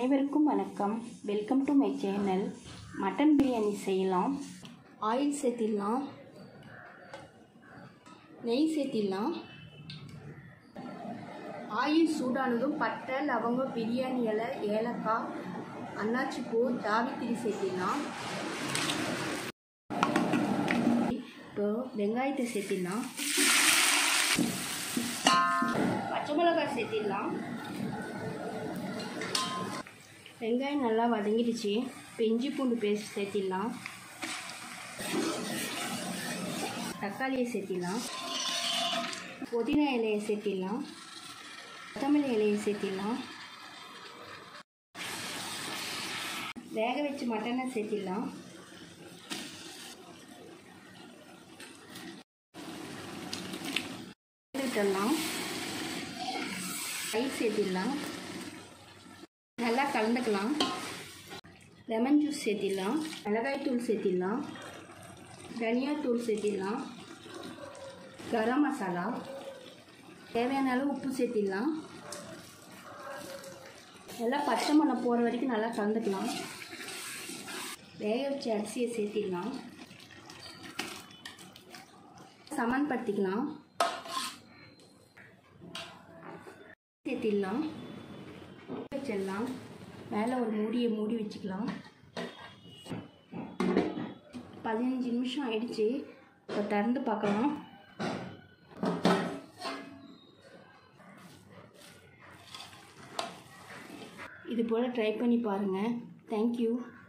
அனைவருக்கும் வணக்கம் welcome to my channel mutton biryani செய்யலாம் ஆயில் சேர்த்திடலாம் நெய் சேர்த்திடலாம் ஆயில் சூடானதும் பட்டை லவங்கம் பிரியாணி இலை ஏலக்காய் அன்னாச்சி பூ தாவித்திரி சேர்த்திடலாம் இப்போ வெங்காயத்தை சேர்த்திடலாம் பச்சை மிளகாய் சேர்த்திடலாம் வெங்காயம் நல்லா வதங்கிடுச்சு இப்போ இஞ்சி பூண்டு பேஸ்ட் சேர்த்திடலாம் தக்காளியை சேர்த்திடலாம் புதினா இலையை சேர்த்திடலாம் கொத்தமல்லி இலையை சேர்த்திடலாம் வேக வச்சு மட்டனை சேர்த்திடலாம் விட்டுடலாம் ரைஸ் சேர்த்திடலாம் நல்லா கலந்துக்கலாம் லெமன் ஜூஸ் சேர்த்திடலாம் மிளகாய் தூள் சேர்த்திடலாம் தனியாத்தூள் சேர்த்திடலாம் கரம் மசாலா தேவையான அளவு உப்பு சேர்த்திடலாம் நல்லா பச்சை மணம் போகிற வரைக்கும் நல்லா கலந்துக்கலாம் வேக வச்ச அரிசியை சேர்த்திடலாம் சமன்படுத்திக்கலாம் சேர்த்திடலாம் வச்சிடலாம் மேலே ஒரு மூடியை மூடி வச்சுக்கலாம் பதினஞ்சு நிமிஷம் ஆயிடுச்சு இப்போ திறந்து பார்க்கலாம் இது போல் ட்ரை பண்ணி பாருங்கள் தேங்க்யூ